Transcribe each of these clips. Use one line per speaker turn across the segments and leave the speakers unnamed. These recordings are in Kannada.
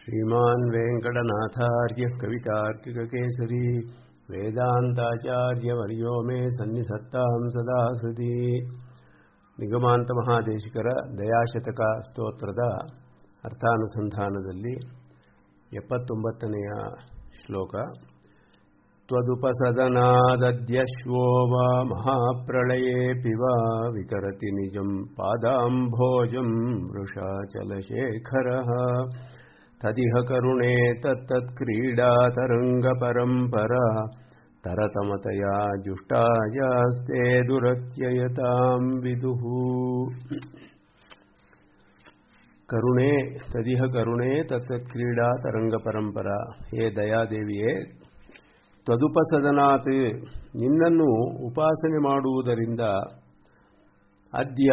श्रीमान् वेङ्कटनाथार्यः कवितार्किककेसरी ವೇದಾಂತಾಚಾರ್ಯवर्यो मे ಸನ್ನಿಧತ್ತಾಂ ಸದಾ ಹೃದಿ ನಿಗಮಾಂತ ಮಹಾದೇಶಿಕರ ದಯಾಶತಕ ಸ್ತೋತ್ರದ ಅರ್ಥಾನುಸಂಧಾನದಲ್ಲಿ ಎಪ್ಪತ್ತೊಂಬತ್ತನೆಯ ಶ್ಲೋಕ त्वदुपसदनादद्यश्वो वा महाप्रलयेऽपि वा वितरति निजम् पादाम्भोजम् वृषाचलशेखरः तदिह करुणे तत्तत्क्रीडातरङ्गपरम्परा तरतमतया जुष्टायास्ते दुरत्ययताम् विदुः ಕರುಣೆ ತದಿಹ ಕರುಣೆ ತತ್ತತ್ಕ್ರೀಡಾ ತರಂಗಪರಂಪರ ಹೇ ದಯಾದೇವಿಯೇ ತದುಪಸದನಾತ್ ನಿನ್ನನ್ನು ಉಪಾಸನೆ ಮಾಡುವುದರಿಂದ ಅದ್ಯ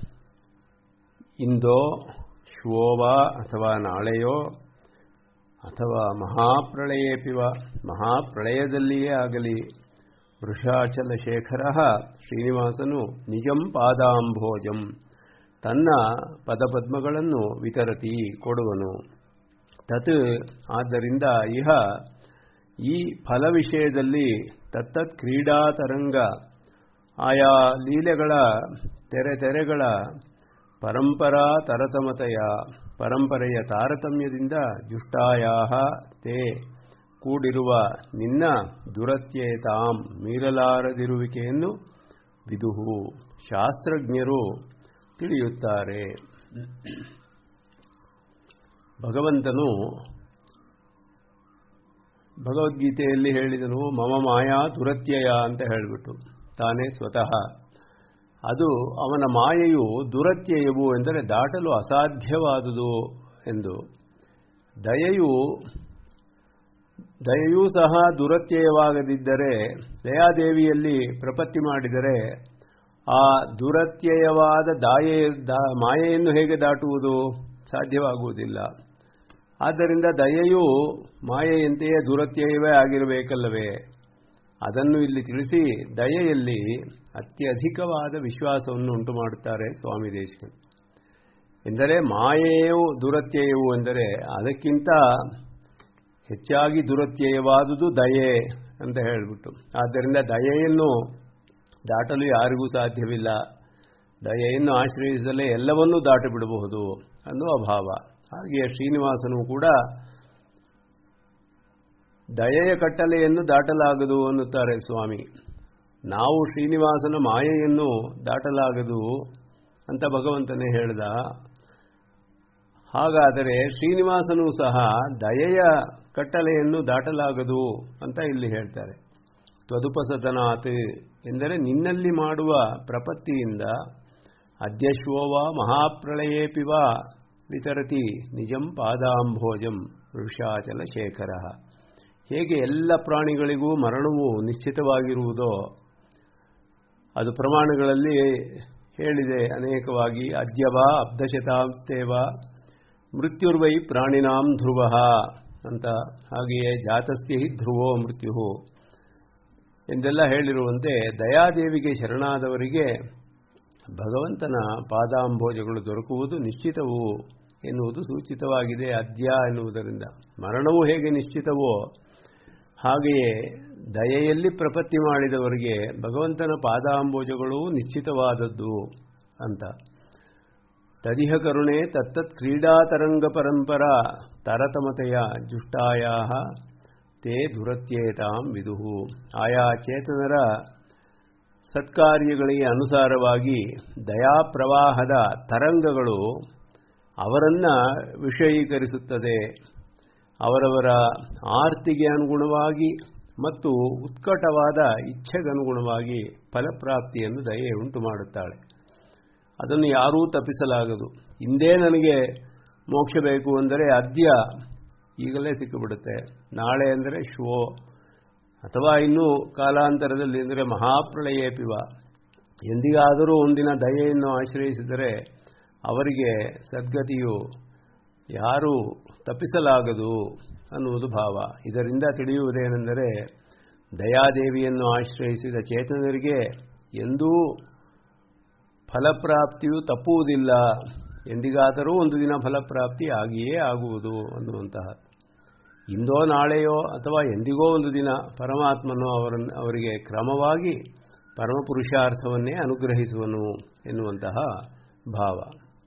ಇಂದೋ ಶ್ವೋವ ಅಥವಾ ನಾಳೆಯೋ ಅಥವಾ ಮಹಾಪ್ರಳಯೇಪಿವ ಮಹಾಪ್ರಳಯದಲ್ಲಿಯೇ ಆಗಲಿ ವೃಷಾಚಲ ಶೇಖರ ಶ್ರೀನಿವಾಸನು ನಿಜಂ ಪಾದಾಂಭೋಜಂ ತನ್ನ ಪದಪದ್ಮಗಳನ್ನು ವಿತರತಿ ಕೊಡುವನು ತತ್ ಆದ್ದರಿಂದ ಇಹ ಈ ಫಲ ವಿಷಯದಲ್ಲಿ ತತ್ತತ್ ಕ್ರೀಡಾ ತರಂಗ ಆಯಾ ಲೀಲೆಗಳ ತೆರೆ ತೆರೆಗಳ ಪರಂಪರಾ ತರತಮತೆಯ ಪರಂಪರೆಯ ತಾರತಮ್ಯದಿಂದ ಜುಷ್ಟಾಯಾಹ ತೇ ಕೂಡಿರುವ ನಿನ್ನ ದುರತ್ಯೇತಾಂ ಮೀರಲಾರದಿರುವಿಕೆಯನ್ನು ವಿದುಹು ಶಾಸ್ತ್ರಜ್ಞರು ತಿಳಿಯುತ್ತಾರೆ ಭಗವಂತನು ಭಗವದ್ಗೀತೆಯಲ್ಲಿ ಹೇಳಿದನು ಮಮ ಮಾಯಾ ದುರತ್ಯಯ ಅಂತ ಹೇಳಿಬಿಟ್ಟು ತಾನೇ ಸ್ವತಃ ಅದು ಅವನ ಮಾಯೆಯು ದುರತ್ಯಯವು ಎಂದರೆ ದಾಟಲು ಅಸಾಧ್ಯವಾದುದು ಎಂದು ದಯೆಯು ದಯೆಯೂ ಸಹ ದುರತ್ಯಯವಾಗದಿದ್ದರೆ ದಯಾದೇವಿಯಲ್ಲಿ ಪ್ರಪತ್ತಿ ಮಾಡಿದರೆ ಆ ದುರತ್ಯಯವಾದ ದಾಯೆ ಮಾಯೆಯನ್ನು ಹೇಗೆ ದಾಟುವುದು ಸಾಧ್ಯವಾಗುವುದಿಲ್ಲ ಆದ್ದರಿಂದ ದಯೆಯು ಮಾಯೆಯಂತೆಯೇ ದುರತ್ಯಯವೇ ಆಗಿರಬೇಕಲ್ಲವೇ ಅದನ್ನು ಇಲ್ಲಿ ತಿಳಿಸಿ ದಯೆಯಲ್ಲಿ ಅತ್ಯಧಿಕವಾದ ವಿಶ್ವಾಸವನ್ನು ಉಂಟು ಮಾಡುತ್ತಾರೆ ಸ್ವಾಮಿ ದೇಶಕನ್ ಎಂದರೆ ಮಾಯೆಯು ದುರತ್ಯಯವು ಎಂದರೆ ಅದಕ್ಕಿಂತ ಹೆಚ್ಚಾಗಿ ದುರತ್ಯಯವಾದುದು ದಯೆ ಅಂತ ಹೇಳಿಬಿಟ್ಟು ಆದ್ದರಿಂದ ದಯೆಯನ್ನು ದಾಟಲು ಯಾರಿಗೂ ಸಾಧ್ಯವಿಲ್ಲ ದಯೆಯನ್ನು ಆಶ್ರಯಿಸಲೇ ಎಲ್ಲವನ್ನೂ ದಾಟಿಬಿಡಬಹುದು ಅನ್ನುವ ಭಾವ ಹಾಗೆಯೇ ಶ್ರೀನಿವಾಸನು ಕೂಡ ದಯೆಯ ಕಟ್ಟಲೆಯನ್ನು ದಾಟಲಾಗದು ಅನ್ನುತ್ತಾರೆ ಸ್ವಾಮಿ ನಾವು ಶ್ರೀನಿವಾಸನ ಮಾಯೆಯನ್ನು ದಾಟಲಾಗದು ಅಂತ ಭಗವಂತನೇ ಹೇಳ್ದ ಹಾಗಾದರೆ ಶ್ರೀನಿವಾಸನೂ ಸಹ ದಯೆಯ ಕಟ್ಟಲೆಯನ್ನು ದಾಟಲಾಗದು ಅಂತ ಇಲ್ಲಿ ಹೇಳ್ತಾರೆ ತ್ವದುಪಸದನಾತ್ ಎಂದರೆ ನಿನ್ನಲ್ಲಿ ಮಾಡುವ ಪ್ರಪತ್ತಿಯಿಂದ ಅದ್ಯಶ್ವೋವ ಮಹಾಪ್ರಳಯೇಪಿವ ವಿತರತಿ ನಿಜಂ ಪಾದಾಂಭೋಜಂ ವೃಷಾಚಲ ಶೇಖರ ಹೇಗೆ ಎಲ್ಲ ಪ್ರಾಣಿಗಳಿಗೂ ಮರಣವು ನಿಶ್ಚಿತವಾಗಿರುವುದೋ ಅದು ಪ್ರಮಾಣಗಳಲ್ಲಿ ಹೇಳಿದೆ ಅನೇಕವಾಗಿ ಅದ್ಯವ ಅಬ್ಧಶತಾಬ್ದೇವ ಮೃತ್ಯುರ್ವೈ ಪ್ರಾಣಿನಾಂ ಧ್ರುವ ಅಂತ ಹಾಗೆಯೇ ಜಾತಸ್ಯ ಹಿ ಧ್ರುವೋ ಮೃತ್ಯು ಎಂದೆಲ್ಲ ಹೇಳಿರುವಂತೆ ದಯಾದೇವಿಗೆ ಶರಣಾದವರಿಗೆ ಭಗವಂತನ ಪಾದಾಂಭೋಜಗಳು ದೊರಕುವುದು ನಿಶ್ಚಿತವು ಎನ್ನುವುದು ಸೂಚಿತವಾಗಿದೆ ಅದ್ಯ ಎನ್ನುವುದರಿಂದ ಮರಣವು ಹೇಗೆ ನಿಶ್ಚಿತವೋ ಹಾಗೆಯೇ ದಯೆಯಲ್ಲಿ ಪ್ರಪತ್ತಿ ಮಾಡಿದವರಿಗೆ ಭಗವಂತನ ಪಾದಾಂಬೋಜಗಳು ನಿಶ್ಚಿತವಾದದ್ದು ಅಂತ ತದಿಹ ಕರುಣೆ ತತ್ತತ್ ಕ್ರೀಡಾತರಂಗ ಪರಂಪರ ತರತಮತೆಯ ಜುಷ್ಟಾಯಾ ತೇ ದುರತ್ಯೇತಾಂ ವಿದುಹು ಆಯಾ ಚೇತನರ ಸತ್ಕಾರ್ಯಗಳಿಗೆ ಅನುಸಾರವಾಗಿ ದಯಾಪ್ರವಾಹದ ತರಂಗಗಳು ಅವರನ್ನ ವಿಷಯೀಕರಿಸುತ್ತದೆ ಅವರವರ ಆರ್ತಿಗೆ ಅನುಗುಣವಾಗಿ ಮತ್ತು ಉತ್ಕಟವಾದ ಇಚ್ಛೆಗನುಗುಣವಾಗಿ ಫಲಪ್ರಾಪ್ತಿಯನ್ನು ದಯೆ ಉಂಟು ಮಾಡುತ್ತಾಳೆ ಅದನ್ನು ಯಾರೂ ತಪ್ಪಿಸಲಾಗದು ಇಂದೇ ನನಗೆ ಮೋಕ್ಷ ಬೇಕು ಅಂದರೆ ಅದ್ಯ ಈಗಲೇ ಸಿಕ್ಕಿಬಿಡುತ್ತೆ ನಾಳೆ ಅಂದರೆ ಶೋ ಅಥವಾ ಇನ್ನೂ ಕಾಲಾಂತರದಲ್ಲಿ ಅಂದರೆ ಮಹಾಪ್ರಳಯೇಪಿವ ಎಂದಿಗಾದರೂ ಒಂದಿನ ದಯೆಯನ್ನು ಆಶ್ರಯಿಸಿದರೆ ಅವರಿಗೆ ಸದ್ಗತಿಯು ಯಾರೂ ತಪ್ಪಿಸಲಾಗದು ಅನ್ನುವುದು ಭಾವ ಇದರಿಂದ ತಿಳಿಯುವುದೇನೆಂದರೆ ದಯಾದೇವಿಯನ್ನು ಆಶ್ರಯಿಸಿದ ಚೇತನರಿಗೆ ಎಂದೂ ಫಲಪ್ರಾಪ್ತಿಯು ತಪ್ಪುವುದಿಲ್ಲ ಎಂದಿಗಾದರೂ ಒಂದು ದಿನ ಫಲಪ್ರಾಪ್ತಿ ಆಗಿಯೇ ಆಗುವುದು ಅನ್ನುವಂತಹ ಇಂದೋ ನಾಳೆಯೋ ಅಥವಾ ಎಂದಿಗೋ ಒಂದು ದಿನ ಪರಮಾತ್ಮನು ಅವರನ್ನು ಅವರಿಗೆ ಕ್ರಮವಾಗಿ ಪರಮಪುರುಷಾರ್ಥವನ್ನೇ ಅನುಗ್ರಹಿಸುವನು ಎನ್ನುವಂತಹ ಭಾವ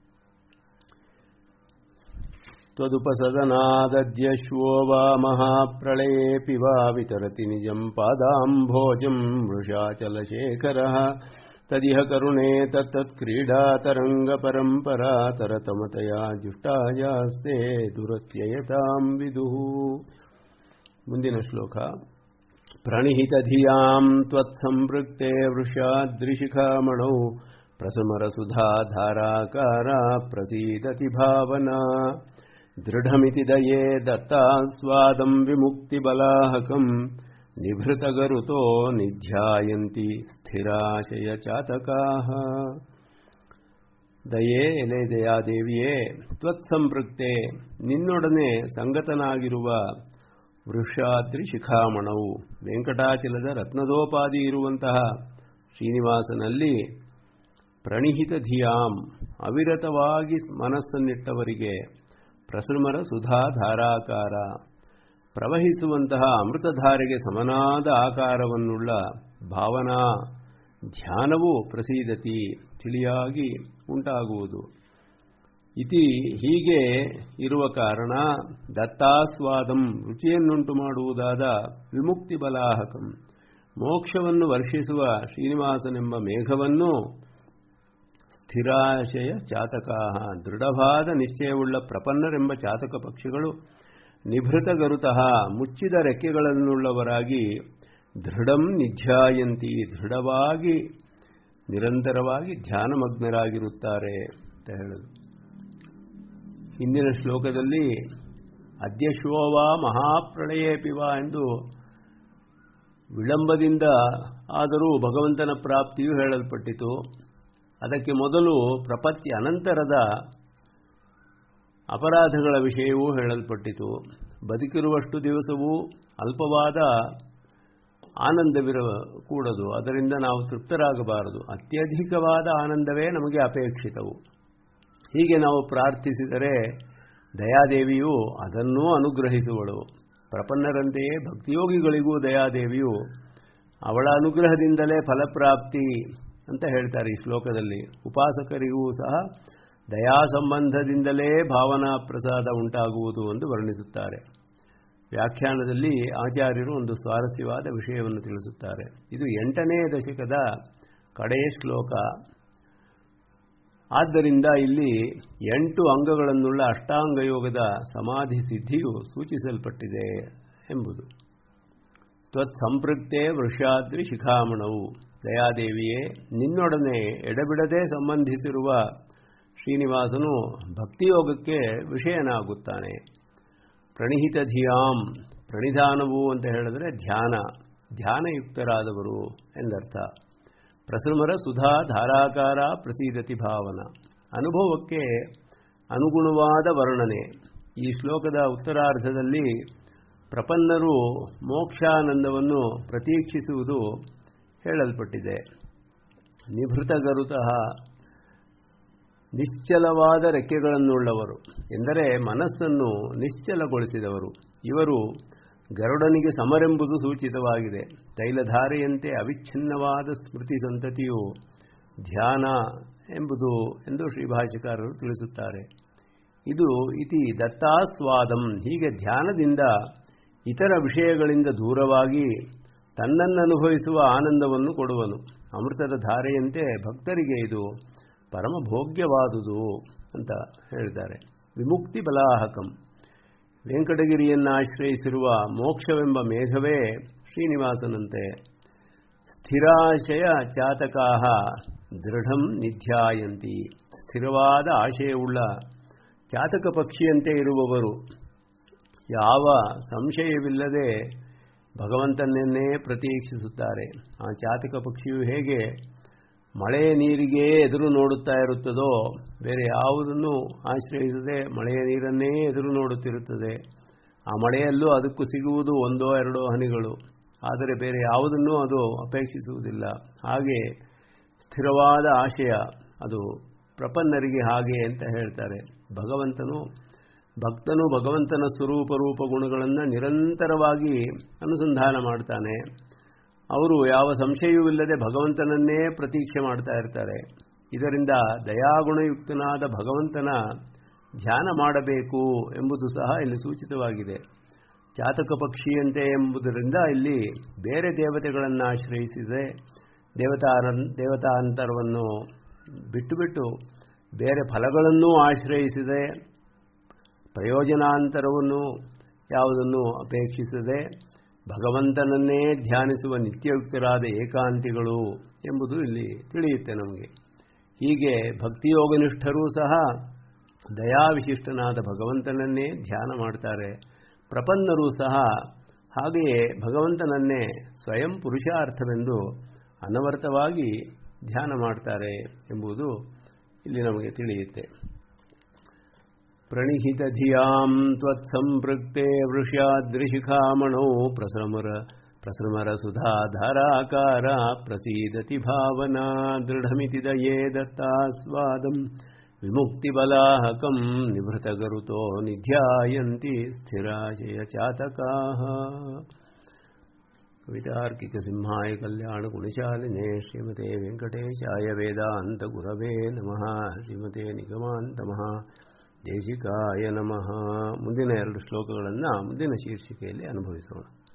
त्वदुपसदनादद्यश्वो वा महाप्रलयेऽपि वा वितरति निजम् पादाम्भोजम् वृषाचलशेखरः तदिह करुणे तत्तत्क्रीडातरङ्गपरम्परा तरतमतया जुष्टायास्ते दुरत्ययताम् विदुः ಮುಂದಿನ ಶ್ಲೋಕ प्रणिहितधियाम् त्वत्सम्पृक्ते वृषादृशिखामणौ प्रसमरसुधाधाराकारा प्रसीदति भावना दृढमिति दये दत्तास्वादम् विमुक्तिबलाहकम् निभृतगरुतो निध्यायन्ति ಸ್ಥಿರಾಶಯಚಾತಕಾಹ ದಯೇ ಎಲೆ ದಯಾದೇವಿಯೇ ತ್ವತ್ಸಂಪೃಕ್ತೆ ನಿನ್ನೊಡನೆ ಸಂಗತನಾಗಿರುವ ವೃಷಾದ್ರಿ ಶಿಖಾಮಣವು ವೆಂಕಟಾಚಲದ ರತ್ನದೋಪಾದಿ ಇರುವಂತಹ ಶ್ರೀನಿವಾಸನಲ್ಲಿ ಪ್ರಣಿಹಿತ ಧಿಯಾಂ ಅವಿರತವಾಗಿ ಮನಸ್ಸನ್ನಿಟ್ಟವರಿಗೆ ಪ್ರಸೃಮರ ಸುಧಾ ಧಾರಾಕಾರ ಪ್ರವಹಿಸುವಂತಹ ಅಮೃತಧಾರೆಗೆ ಸಮನಾದ ಆಕಾರವನ್ನುಳ್ಳ ಭಾವನಾ ಧ್ಯಾನವು ಪ್ರಸೀದತಿ ತಿಳಿಯಾಗಿ ಉಂಟಾಗುವುದು ಇತಿ ಹೀಗೆ ಇರುವ ಕಾರಣ ದತ್ತಾಸ್ವಾದಂ ರುಚಿಯನ್ನುಂಟು ಮಾಡುವುದಾದ ವಿಮುಕ್ತಿ ಬಲಾಹಕಂ ಮೋಕ್ಷವನ್ನು ವರ್ಷಿಸುವ ಶ್ರೀನಿವಾಸನೆಂಬ ಮೇಘವನ್ನು ಸ್ಥಿರಾಶಯ ಚಾತಕಾಹ ದೃಢವಾದ ನಿಶ್ಚಯವುಳ್ಳ ಪ್ರಪನ್ನರೆಂಬ ಚಾತಕ ಪಕ್ಷಿಗಳು ನಿಭೃತ ಗರುತಃ ಮುಚ್ಚಿದ ರೆಕ್ಕೆಗಳನ್ನುಳ್ಳವರಾಗಿ ದೃಢಂ ನಿಧ್ಯಾಯಂತಿ ದೃಢವಾಗಿ ನಿರಂತರವಾಗಿ ಧ್ಯಾನಮಗ್ನರಾಗಿರುತ್ತಾರೆ ಅಂತ ಹೇಳೋದು ಹಿಂದಿನ ಶ್ಲೋಕದಲ್ಲಿ ಅದ್ಯಶ್ವೋವ ಮಹಾಪ್ರಳಯೇಪಿವ ಎಂದು ವಿಳಂಬದಿಂದ ಆದರೂ ಭಗವಂತನ ಪ್ರಾಪ್ತಿಯು ಹೇಳಲ್ಪಟ್ಟಿತು ಅದಕ್ಕೆ ಮೊದಲು ಪ್ರಪತ್ತಿ ಅನಂತರದ ಅಪರಾಧಗಳ ವಿಷಯವೂ ಹೇಳಲ್ಪಟ್ಟಿತು ಬದುಕಿರುವಷ್ಟು ದಿವಸವೂ ಅಲ್ಪವಾದ ಆನಂದವಿರ ಕೂಡದು ಅದರಿಂದ ನಾವು ತೃಪ್ತರಾಗಬಾರದು ಅತ್ಯಧಿಕವಾದ ಆನಂದವೇ ನಮಗೆ ಅಪೇಕ್ಷಿತವು ಹೀಗೆ ನಾವು ಪ್ರಾರ್ಥಿಸಿದರೆ ದಯಾದೇವಿಯು ಅದನ್ನೂ ಅನುಗ್ರಹಿಸುವಳು ಪ್ರಪನ್ನರಂತೆಯೇ ಭಕ್ತಿಯೋಗಿಗಳಿಗೂ ದಯಾದೇವಿಯು ಅವಳ ಅನುಗ್ರಹದಿಂದಲೇ ಫಲಪ್ರಾಪ್ತಿ ಅಂತ ಹೇಳ್ತಾರೆ ಈ ಶ್ಲೋಕದಲ್ಲಿ ಉಪಾಸಕರಿಗೂ ಸಹ ದಯಾ ಸಂಬಂಧದಿಂದಲೇ ಭಾವನಾ ಪ್ರಸಾದ ಉಂಟಾಗುವುದು ಎಂದು ವರ್ಣಿಸುತ್ತಾರೆ ವ್ಯಾಖ್ಯಾನದಲ್ಲಿ ಆಚಾರ್ಯರು ಒಂದು ಸ್ವಾರಸ್ಯವಾದ ವಿಷಯವನ್ನು ತಿಳಿಸುತ್ತಾರೆ ಇದು ಎಂಟನೇ ದಶಕದ ಕಡೆಯ ಶ್ಲೋಕ ಆದ್ದರಿಂದ ಇಲ್ಲಿ ಎಂಟು ಅಂಗಗಳನ್ನುಳ್ಳ ಅಷ್ಟಾಂಗ ಯೋಗದ ಸಮಾಧಿ ಸಿದ್ಧಿಯು ಸೂಚಿಸಲ್ಪಟ್ಟಿದೆ ಎಂಬುದು ತ್ವತ್ಸಂಪೃಕ್ತೆ ವೃಷಾದ್ರಿ ಶಿಖಾಮಣವು ದಯಾದೇವಿಯೇ ನಿನ್ನೊಡನೆ ಎಡಬಿಡದೆ ಸಂಬಂಧಿಸಿರುವ ಶ್ರೀನಿವಾಸನು ಭಕ್ತಿಯೋಗಕ್ಕೆ ವಿಷಯನಾಗುತ್ತಾನೆ ಪ್ರಣಿಹಿತ ಧಿಯಾಂ ಪ್ರಣಿಧಾನವು ಅಂತ ಹೇಳಿದ್ರೆ ಧ್ಯಾನ ಧ್ಯಾನಯುಕ್ತರಾದವರು ಎಂದರ್ಥ ಪ್ರಸೃಮರ ಸುಧಾ ಧಾರಾಕಾರ ಪ್ರಸೀದತಿ ಭಾವನ ಅನುಭವಕ್ಕೆ ಅನುಗುಣವಾದ ವರ್ಣನೆ ಈ ಶ್ಲೋಕದ ಉತ್ತರಾರ್ಧದಲ್ಲಿ ಪ್ರಪನ್ನರು ಮೋಕ್ಷಾನಂದವನ್ನು ಪ್ರತೀಕ್ಷಿಸುವುದು ಹೇಳಲ್ಪಟ್ಟಿದೆ ನಿಭೃತಗರುತಃ ನಿಶ್ಚಲವಾದ ರೆಕ್ಕೆಗಳನ್ನುಳ್ಳವರು ಎಂದರೆ ಮನಸ್ಸನ್ನು ನಿಶ್ಚಲಗೊಳಿಸಿದವರು ಇವರು ಗರುಡನಿಗೆ ಸಮರೆಂಬುದು ಸೂಚಿತವಾಗಿದೆ ತೈಲಧಾರೆಯಂತೆ ಅವಿಚ್ಛಿನ್ನವಾದ ಸ್ಮೃತಿ ಸಂತತಿಯು ಧ್ಯಾನ ಎಂಬುದು ಎಂದು ಶ್ರೀಭಾಷಿಕಾರರು ತಿಳಿಸುತ್ತಾರೆ ಇದು ಇತಿ ದತ್ತಾಸ್ವಾದಂ ಹೀಗೆ ಧ್ಯಾನದಿಂದ ಇತರ ವಿಷಯಗಳಿಂದ ದೂರವಾಗಿ ತನ್ನನ್ನು ಅನುಭವಿಸುವ ಆನಂದವನ್ನು ಕೊಡುವನು ಅಮೃತದ ಧಾರೆಯಂತೆ ಭಕ್ತರಿಗೆ ಇದು ಪರಮ ಭೋಗ್ಯವಾದುದು ಅಂತ ಹೇಳಿದ್ದಾರೆ ವಿಮುಕ್ತಿ ಬಲಾಹಕಂ ವೆಂಕಟಗಿರಿಯನ್ನಾಶ್ರಯಿಸಿರುವ ಮೋಕ್ಷವೆಂಬ ಮೇಘವೇ ಶ್ರೀನಿವಾಸನಂತೆ ಸ್ಥಿರಾಶಯ ಚಾತಕಾಹ ದೃಢಂ ನಿಧ್ಯಾಯಂತಿ ಸ್ಥಿರವಾದ ಆಶಯವುಳ್ಳ ಚಾತಕ ಪಕ್ಷಿಯಂತೆ ಇರುವವರು ಯಾವ ಸಂಶಯವಿಲ್ಲದೆ ಭಗವಂತನನ್ನೇ ಪ್ರತೀಕ್ಷಿಸುತ್ತಾರೆ ಆ ಚಾತಕ ಪಕ್ಷಿಯು ಹೇಗೆ ಮಳೆಯ ನೀರಿಗೆ ಎದುರು ನೋಡುತ್ತಾ ಇರುತ್ತದೋ ಬೇರೆ ಯಾವುದನ್ನು ಆಶ್ರಯಿಸದೆ ಮಳೆಯ ನೀರನ್ನೇ ಎದುರು ನೋಡುತ್ತಿರುತ್ತದೆ ಆ ಮಳೆಯಲ್ಲೂ ಅದಕ್ಕೂ ಸಿಗುವುದು ಒಂದೋ ಎರಡೋ ಹನಿಗಳು ಆದರೆ ಬೇರೆ ಯಾವುದನ್ನೂ ಅದು ಅಪೇಕ್ಷಿಸುವುದಿಲ್ಲ ಹಾಗೆ ಸ್ಥಿರವಾದ ಆಶಯ ಅದು ಪ್ರಪನ್ನರಿಗೆ ಹಾಗೆ ಅಂತ ಹೇಳ್ತಾರೆ ಭಗವಂತನು ಭಕ್ತನು ಭಗವಂತನ ಸ್ವರೂಪ ರೂಪ ಗುಣಗಳನ್ನು ನಿರಂತರವಾಗಿ ಅನುಸಂಧಾನ ಮಾಡ್ತಾನೆ ಅವರು ಯಾವ ಸಂಶಯವಿಲ್ಲದೆ ಭಗವಂತನನ್ನೇ ಪ್ರತೀಕ್ಷೆ ಮಾಡ್ತಾ ಇರ್ತಾರೆ ಇದರಿಂದ ದಯಾಗುಣಯುಕ್ತನಾದ ಭಗವಂತನ ಧ್ಯಾನ ಮಾಡಬೇಕು ಎಂಬುದು ಸಹ ಇಲ್ಲಿ ಸೂಚಿತವಾಗಿದೆ ಜಾತಕ ಪಕ್ಷಿಯಂತೆ ಎಂಬುದರಿಂದ ಇಲ್ಲಿ ಬೇರೆ ದೇವತೆಗಳನ್ನು ಆಶ್ರಯಿಸಿದೆ ದೇವತಾ ದೇವತಾಂತರವನ್ನು ಬಿಟ್ಟು ಬಿಟ್ಟು ಬೇರೆ ಫಲಗಳನ್ನೂ ಆಶ್ರಯಿಸಿದೆ ಪ್ರಯೋಜನಾಂತರವನ್ನು ಯಾವುದನ್ನು ಅಪೇಕ್ಷಿಸದೆ ಭಗವಂತನನ್ನೇ ಧ್ಯಾನಿಸುವ ನಿತ್ಯಯುಕ್ತರಾದ ಏಕಾಂತಿಗಳು ಎಂಬುದು ಇಲ್ಲಿ ತಿಳಿಯುತ್ತೆ ನಮಗೆ ಹೀಗೆ ಭಕ್ತಿಯೋಗನಿಷ್ಠರೂ ಸಹ ದಯಾವಿಶಿಷ್ಟನಾದ ಭಗವಂತನನ್ನೇ ಧ್ಯಾನ ಮಾಡ್ತಾರೆ ಪ್ರಪನ್ನರೂ ಸಹ ಹಾಗೆಯೇ ಭಗವಂತನನ್ನೇ ಸ್ವಯಂ ಪುರುಷಾರ್ಥವೆಂದು ಅನವರ್ತವಾಗಿ ಧ್ಯಾನ ಮಾಡ್ತಾರೆ ಎಂಬುದು ಇಲ್ಲಿ ನಮಗೆ ತಿಳಿಯುತ್ತೆ प्रणिहितधियां त्वत्सम्पृक्ते वृष्यादृशिखामणौ प्रसृमर प्रसृमरसुधाधाराकारा प्रसीदति भावना दृढमिति दये दत्तास्वादम् विमुक्तिबलाहकम् निभृतगरुतो निध्यायन्ति स्थिराशयचातकाः कवितार्किकसिंहाय कल्याणगुणशालिने श्रीमते वेङ्कटेशाय वेदान्तगुरवे नमः श्रीमते निगमान्तमः ದೇಶಿಕಾಯ ನಮಃ ಮುಂದಿನ ಎರಡು ಶ್ಲೋಕಗಳನ್ನು ಮುಂದಿನ ಶೀರ್ಷಿಕೆಯಲ್ಲಿ ಅನುಭವಿಸೋಣ